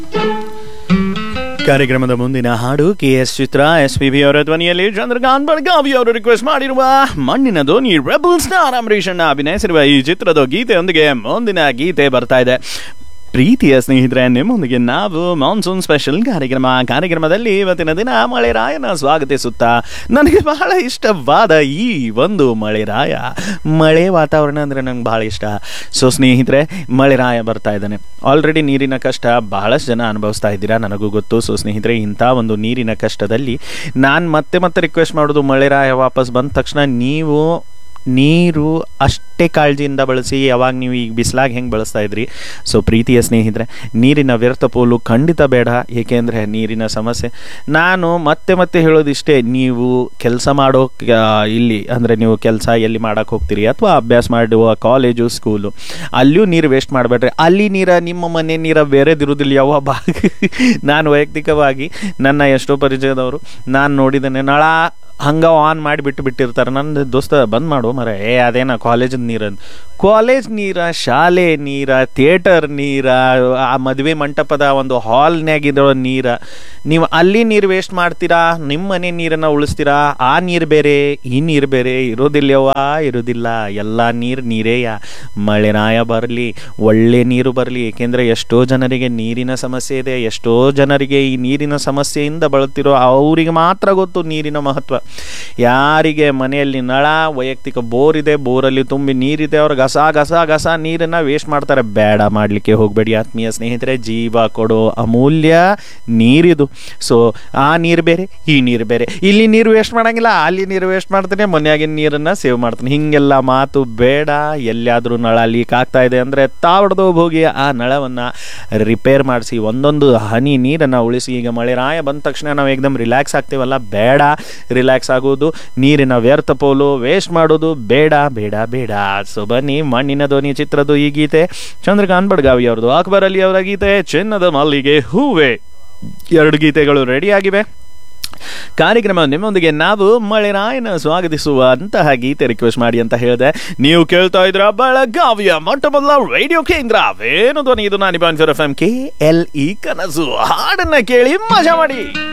ಕಾರ್ಯಕ್ರಮದ ಮುಂದಿನ ಹಾಡು K S Chithra S P B ಅವರ ಧ್ವನಿಯಲ್ಲಿ ಚಂದ್ರಕಾಂತ್ ಬಡ್ಗಾವಿ ಅವರು ರಿಕ್ವೆಸ್ಟ್ ಮಾಡಿರುವ ಮಣ್ಣಿನ ಧ್ವನಿ ರೆಬಲ್ ಸ್ಟಾರ್ ಅಂಬರೀಷಣ್ಣ ಅಭಿನಯಿಸಿರುವ ಈ ಚಿತ್ರದ ಗೀತೆಯೊಂದಿಗೆ ಮುಂದಿನ ಗೀತೆ ಬರ್ತಾ ಇದೆ ಪ್ರೀತಿಯ ಸ್ನೇಹಿತರೆ ನಿಮ್ಮೊಂದಿಗೆ ನಾವು ಮಾನ್ಸೂನ್ ಸ್ಪೆಷಲ್ ಕಾರ್ಯಕ್ರಮ ಕಾರ್ಯಕ್ರಮದಲ್ಲಿ ಇವತ್ತಿನ ದಿನ ಮಳೆರಾಯನ ಸ್ವಾಗತಿಸುತ್ತಾ ನನಗೆ ಬಹಳ ಇಷ್ಟವಾದ ಈ ಒಂದು ಮಳೆರಾಯ ಮಳೆ ವಾತಾವರಣ ಅಂದರೆ ನಂಗೆ ಬಹಳ ಇಷ್ಟ ಸೊ ಸ್ನೇಹಿತರೆ ಮಳೆರಾಯ ಬರ್ತಾ ಇದ್ದಾನೆ ಆಲ್ರೆಡಿ ನೀರಿನ ಕಷ್ಟ ಬಹಳಷ್ಟು ಜನ ಅನುಭವಿಸ್ತಾ ಇದ್ದೀರಾ ನನಗೂ ಗೊತ್ತು ಸೊ ಸ್ನೇಹಿತರೆ ಇಂಥ ಒಂದು ನೀರಿನ ಕಷ್ಟದಲ್ಲಿ ನಾನು ಮತ್ತೆ ಮತ್ತೆ ರಿಕ್ವೆಸ್ಟ್ ಮಾಡೋದು ಮಳೆರಾಯ ವಾಪಸ್ ಬಂದ ತಕ್ಷಣ ನೀವು ನೀರು ಅಷ್ಟೇ ಕಾಳಜಿಯಿಂದ ಬಳಸಿ ಯಾವಾಗ ನೀವು ಈಗ ಬಿಸಿಲಾಗಿ ಹೆಂಗೆ ಬಳಸ್ತಾ ಇದ್ರಿ ಸೊ ಪ್ರೀತಿಯ ಸ್ನೇಹಿತರೆ ನೀರಿನ ವ್ಯರ್ಥ ಪೋಲು ಖಂಡಿತ ಬೇಡ ಏಕೆಂದರೆ ನೀರಿನ ಸಮಸ್ಯೆ ನಾನು ಮತ್ತೆ ಮತ್ತೆ ಹೇಳೋದಿಷ್ಟೇ ನೀವು ಕೆಲಸ ಮಾಡೋ ಕ- ಇಲ್ಲಿ ಅಂದರೆ ನೀವು ಕೆಲಸ ಎಲ್ಲಿ ಮಾಡೋಕೆ ಹೋಗ್ತೀರಿ ಅಥವಾ ಅಭ್ಯಾಸ ಮಾಡುವ ಕಾಲೇಜು ಸ್ಕೂಲು ಅಲ್ಲಿಯೂ ನೀರು ವೇಸ್ಟ್ ಮಾಡಬೇಡ್ರಿ ಅಲ್ಲಿ ನೀರ ನಿಮ್ಮ ಮನೆ ನೀರ ಬೇರೆದಿರುವುದಿಲ್ಲ ಯಾವ ಭಾಗ ನಾನು ವೈಯಕ್ತಿಕವಾಗಿ ನನ್ನ ಎಷ್ಟೋ ಪರಿಚಯದವರು ನಾನು ನೋಡಿದ್ದೇನೆ ನಳ ಹಂಗ ಆನ್ ಮಾಡಿ ಬಿಟ್ಟು ಬಿಟ್ಟಿರ್ತಾರೆ ನನ್ನ ದೋಸ್ತ ಬಂದ್ ಮಾಡು ಮರ ಏ ಅದೇನ ಕಾಲೇಜದ ನೀರ ಕಾಲೇಜ್ ನೀರ ಶಾಲೆ ನೀರ ಥಿಯೇಟರ್ ನೀರ ಆ ಮದುವೆ ಮಂಟಪದ ಒಂದು ಹಾಲ್ನ್ಯಾಗಿರೋ ನೀರ ನೀವು ಅಲ್ಲಿ ನೀರು ವೇಸ್ಟ್ ಮಾಡ್ತೀರಾ ನಿಮ್ಮ ಮನೆ ನೀರನ್ನು ಉಳಿಸ್ತೀರಾ ಆ ನೀರು ಬೇರೆ ಈ ನೀರು ಬೇರೆ ಇರೋದಿಲ್ಲವಾ ಇರೋದಿಲ್ಲ ಎಲ್ಲ ನೀರು ನೀರೇಯ ಮಳೆರಾಯ ಬರಲಿ ಒಳ್ಳೆ ನೀರು ಬರಲಿ ಏಕೆಂದರೆ ಎಷ್ಟೋ ಜನರಿಗೆ ನೀರಿನ ಸಮಸ್ಯೆ ಇದೆ ಎಷ್ಟೋ ಜನರಿಗೆ ಈ ನೀರಿನ ಸಮಸ್ಯೆಯಿಂದ ಬಳಲ್ತಿರೋ ಅವರಿಗೆ ಮಾತ್ರ ಗೊತ್ತು ನೀರಿನ ಮಹತ್ವ ಯಾರಿಗೆ ಮನೆಯಲ್ಲಿ ನಳ ವೈಯಕ್ತಿಕ ಬೋರ್ ಇದೆ ಬೋರಲ್ಲಿ ತುಂಬಿ ನೀರಿದೆ ಅವ್ರು ಗಸ ಗಸ ಗಸ ನೀರನ್ನು ವೇಸ್ಟ್ ಮಾಡ್ತಾರೆ ಬೇಡ ಮಾಡಲಿಕ್ಕೆ ಹೋಗಬೇಡಿ ಆತ್ಮೀಯ ಸ್ನೇಹಿತರೆ ಜೀವ ಕೊಡೋ ಅಮೂಲ್ಯ ನೀರಿದು ಸೊ ಆ ನೀರು ಬೇರೆ ಈ ನೀರು ಬೇರೆ ಇಲ್ಲಿ ನೀರು ವೇಸ್ಟ್ ಮಾಡಂಗಿಲ್ಲ ಅಲ್ಲಿ ನೀರು ವೇಸ್ಟ್ ಮಾಡ್ತೀನಿ ಮನೆಯಾಗಿನ ನೀರನ್ನು ಸೇವ್ ಮಾಡ್ತೀನಿ ಹಿಂಗೆಲ್ಲ ಮಾತು ಬೇಡ ಎಲ್ಲಿಯಾದರೂ ನಳ ಲೀಕ್ ಆಗ್ತಾ ಇದೆ ಅಂದರೆ ತಾವಡ್ದು ಹೋಗಿ ಆ ನಳವನ್ನು ರಿಪೇರ್ ಮಾಡಿಸಿ ಒಂದೊಂದು ಹನಿ ನೀರನ್ನು ಉಳಿಸಿ ಈಗ ಮಳೆ ರಾಯ ಬಂದ ತಕ್ಷಣ ನಾವು ಏಕದಮ್ ರಿಲ್ಯಾಕ್ಸ್ ಆಗ್ತೀವಲ್ಲ ಬೇಡ ರಿಲ್ಯಾಕ್ಸ್ ಆಗೋದು ನೀರಿನ ವ್ಯರ್ಥ ಪೋಲು ವೇಸ್ಟ್ ಮಾಡೋದು ಬೇಡ ಬೇಡ ಬೇಡ ಸೊ ಬನ್ನಿ ಮಣ್ಣಿನ ಧ್ವನಿ ಚಿತ್ರದ ಈ ಗೀತೆ ಚಂದ್ರಕಾಂತ್ ಬಡ್ಗಾವಿ ಅವ್ರದ್ದು ಅಕ್ಬರ್ ಅಲಿ ಅವರ ಗೀತೆ ಚಿನ್ನದ ಮಲ್ಲಿಗೆ ಹೂವೆ ಎರಡು ಗೀತೆಗಳು ರೆಡಿಯಾಗಿವೆ ಕಾರ್ಯಕ್ರಮ ನಿಮ್ಮೊಂದಿಗೆ ನಾವು ಮಳೆರಾಯನ ಸ್ವಾಗತಿಸುವಂತಹ ಗೀತೆ ರಿಕ್ವೆಸ್ಟ್ ಮಾಡಿ ಅಂತ ಹೇಳಿದೆ ನೀವು ಕೇಳ್ತಾ ಇದ್ರ ಬೆಳಗಾವಿಯ ಮೊಟ್ಟ ಮೊದಲ ರೇಡಿಯೋ ಕೇಂದ್ರ ವೇಣು ಧ್ವನಿ ಇದು ನಾನು F M K L E ಕನಸು ಹಾಡನ್ನ ಕೇಳಿ ಮಜಾ ಮಾಡಿ